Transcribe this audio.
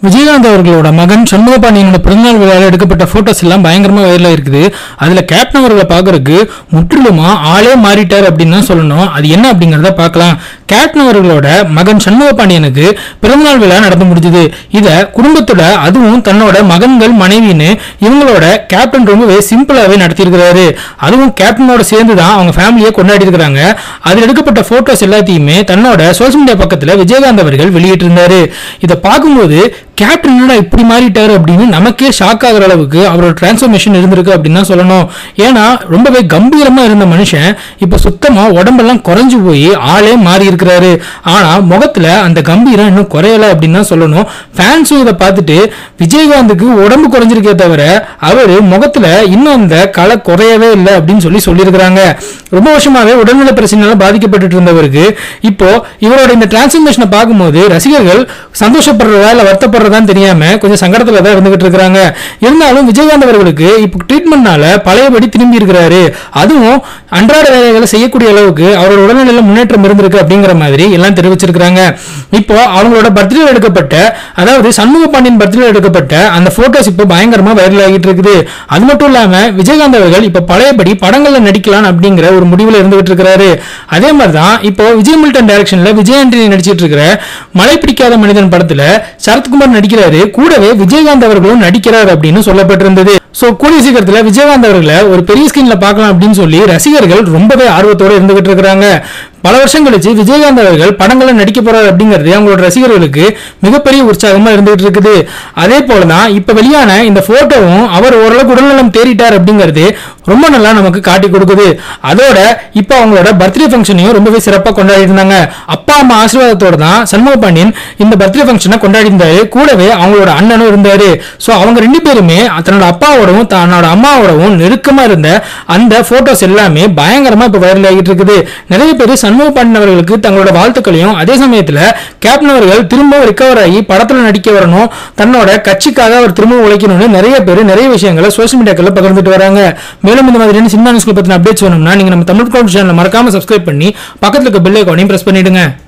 விஜயகாந்த் அவர்களோட மகன் சண்முகபாண்டியனோட பிறந்தநாள் விழாவில் எடுக்கப்பட்ட போட்டோஸ் எல்லாம் பயங்கரமா வைரலா இருக்குது அதுல கேப்டன் அவர்களை பார்க்கறதுக்கு முற்றிலுமா ஆளே மாறிட்டார் அப்படின்னு தான் சொல்லணும் அது என்ன அப்படிங்கறத பார்க்கலாம் கேப்டன் அவர்களோட மகன் சண்முகபாண்டியனுக்கு பிறந்தநாள் விழா நடந்து முடிஞ்சது இத குடும்பத்தோட அதுவும் தன்னோட மகன்கள் மனைவின்னு இவங்களோட கேப்டன் ரொம்பவே சிம்பிளாவே நடத்தியிருக்கிறாரு அதுவும் கேப்டனோட சேர்ந்து தான் அவங்க ஃபேமிலியை கொண்டாடி இருக்கிறாங்க அதில் எடுக்கப்பட்ட போட்டோஸ் எல்லாத்தையுமே தன்னோட சோஷியல் மீடியா பக்கத்துல விஜயகாந்த் அவர்கள் வெளியிட்டிருந்தாரு இதை பார்க்கும்போது கேப்டன் என்னடா இப்படி மாறிட்டாரு அப்படின்னு நமக்கே ஷாக் ஆகுற அளவுக்கு அவரோட டிரான்ஸ்ஃபர்மேஷன் இருந்திருக்கு அப்படின்னு தான் சொல்லணும் ஏன்னா ரொம்பவே கம்பீரமா இருந்த மனுஷன் இப்போ சுத்தமா உடம்பெல்லாம் குறைஞ்சு போய் ஆளே மாறி இருக்கிறாரு ஆனா முகத்துல அந்த கம்பீரம் இன்னும் குறையல அப்படின்னு தான் சொல்லணும் ஃபேன்ஸும் இதை பார்த்துட்டு விஜயகாந்துக்கு உடம்பு குறைஞ்சிருக்கே தவிர அவரு முகத்துல இன்னும் அந்த கலை குறையவே இல்லை அப்படின்னு சொல்லி சொல்லியிருக்கிறாங்க ரொம்ப வருஷமாவே உடல்நல பிரச்சனையால பாதிக்கப்பட்டு இருந்தவருக்கு இப்போ இவரோட இந்த டிரான்ஸ்ஃபர்மேஷனை பார்க்கும்போது ரசிகர்கள் சந்தோஷப்படுறதா இல்ல வருத்தப்படுறதான்னு தெரியாம கொஞ்சம் சங்கடத்துல தான் இருந்துகிட்டு இருக்காங்க இருந்தாலும் விஜயகாந்த் அவர்களுக்கு இப்போ ட்ரீட்மெண்ட்னால பழையபடி திரும்பி இருக்கிறாரு அதுவும் அன்றாட வேலைகளை செய்யக்கூடிய அளவுக்கு அவரோட உடல்நிலையில முன்னேற்றம் இருந்திருக்கு அப்படிங்கிற மாதிரி எல்லாம் தெரிவிச்சிருக்காங்க இப்போ அவங்களோட பர்த்டே எடுக்கப்பட்ட அதாவது சண்முக பாண்டியன் பர்த்டே எடுக்கப்பட்ட அந்த போட்டோஸ் இப்போ பயங்கரமா வைரல் ஆகிட்டு இருக்குது அது மட்டும் இல்லாம விஜயகாந்த் அவர்கள் இப்ப பழையபடி படங்கள்ல நடிக்கலாம் அப்படிங்கிற ஒரு முடிவுல இருந்துகிட்டு இருக்கிறாரு அதே மாதிரிதான் இப்போ விஜய் மில்டன் டைரக்ஷன்ல விஜய் ஆண்டனி நடிச்சிட்டு இருக்கிற மழை பிடிக்காத மனிதன் படத்துல சரத்குமார் நடிக்கிறாரு கூடவே விஜயகாந்த் அவர்களும் நடிக்கிறார் அப்படின்னு சொல்லப்பட்டிருந்தது சோ கூடிய சீக்கிரத்துல விஜயகாந்த் அவர்களை ஒரு பெரிய ஸ்கிரீன்ல பார்க்கலாம் அப்படின்னு சொல்லி ரசிகர்கள் ரொம்பவே ஆர்வத்தோட இருந்துகிட்டு இருக்கிறாங்க பல வருஷம் கழிச்சு விஜயகாந்த் அவர்கள் படங்கள்ல நடிக்க போறாரு அப்படிங்கிறது அவங்களோட ரசிகர்களுக்கு மிகப்பெரிய உற்சாகமா இருந்துகிட்டு இருக்குது அதே போலதான் இப்ப வெளியான இந்த போட்டோவும் அவர் ஓரளவுக்கு உடல்நலம் தேறிட்டார் அப்படிங்கிறது ரொம்ப நல்லா நமக்கு காட்டி கொடுக்குது அதோட இப்ப அவங்களோட பர்த்டே ஃபங்க்ஷனையும் ரொம்பவே சிறப்பா கொண்டாடி இருந்தாங்க அப்பா அம்மா ஆசீர்வாதத்தோட தான் சண்முக பாண்டியன் இந்த பர்த்டே ஃபங்க்ஷனை கொண்டாடி இருந்தாரு கூடவே அவங்களோட அண்ணனும் இருந்தாரு சோ அவங்க ரெண்டு பேருமே தன்னோட அப்பாவோடவும் தன்னோட அம்மாவோடவும் நெருக்கமா இருந்த அந்த போட்டோஸ் எல்லாமே பயங்கரமா இப்ப வைரல் ஆகிட்டு இருக்குது நிறைய பேர் சண்முக பாண்டியன் அவர்களுக்கு தங்களோட வாழ்த்துக்களையும் அதே சமயத்துல கேப்டன் அவர்கள் திரும்பவும் ரிகவர் ஆகி படத்துல நடிக்க வரணும் தன்னோட கட்சிக்காக அவர் திரும்பவும் உழைக்கணும்னு நிறைய பேர் நிறைய விஷயங்களை சோஷியல் மீடியாக்கள்ல பகிர்ந்துட்டு வராங்க மேலும் இந்த மாதிரியான சினிமா நியூஸ்களை பத்தின அப்டேட்ஸ் வேணும்னா நீங்க நம்ம தமிழ் கவுண்ட் சேனல் மறக்காம சப்ஸ்கிரைப் பண்ணி பக்கத்துல இருக்க பெல் ஐக்கானையும் பிரஸ் பண்ணிடுங்க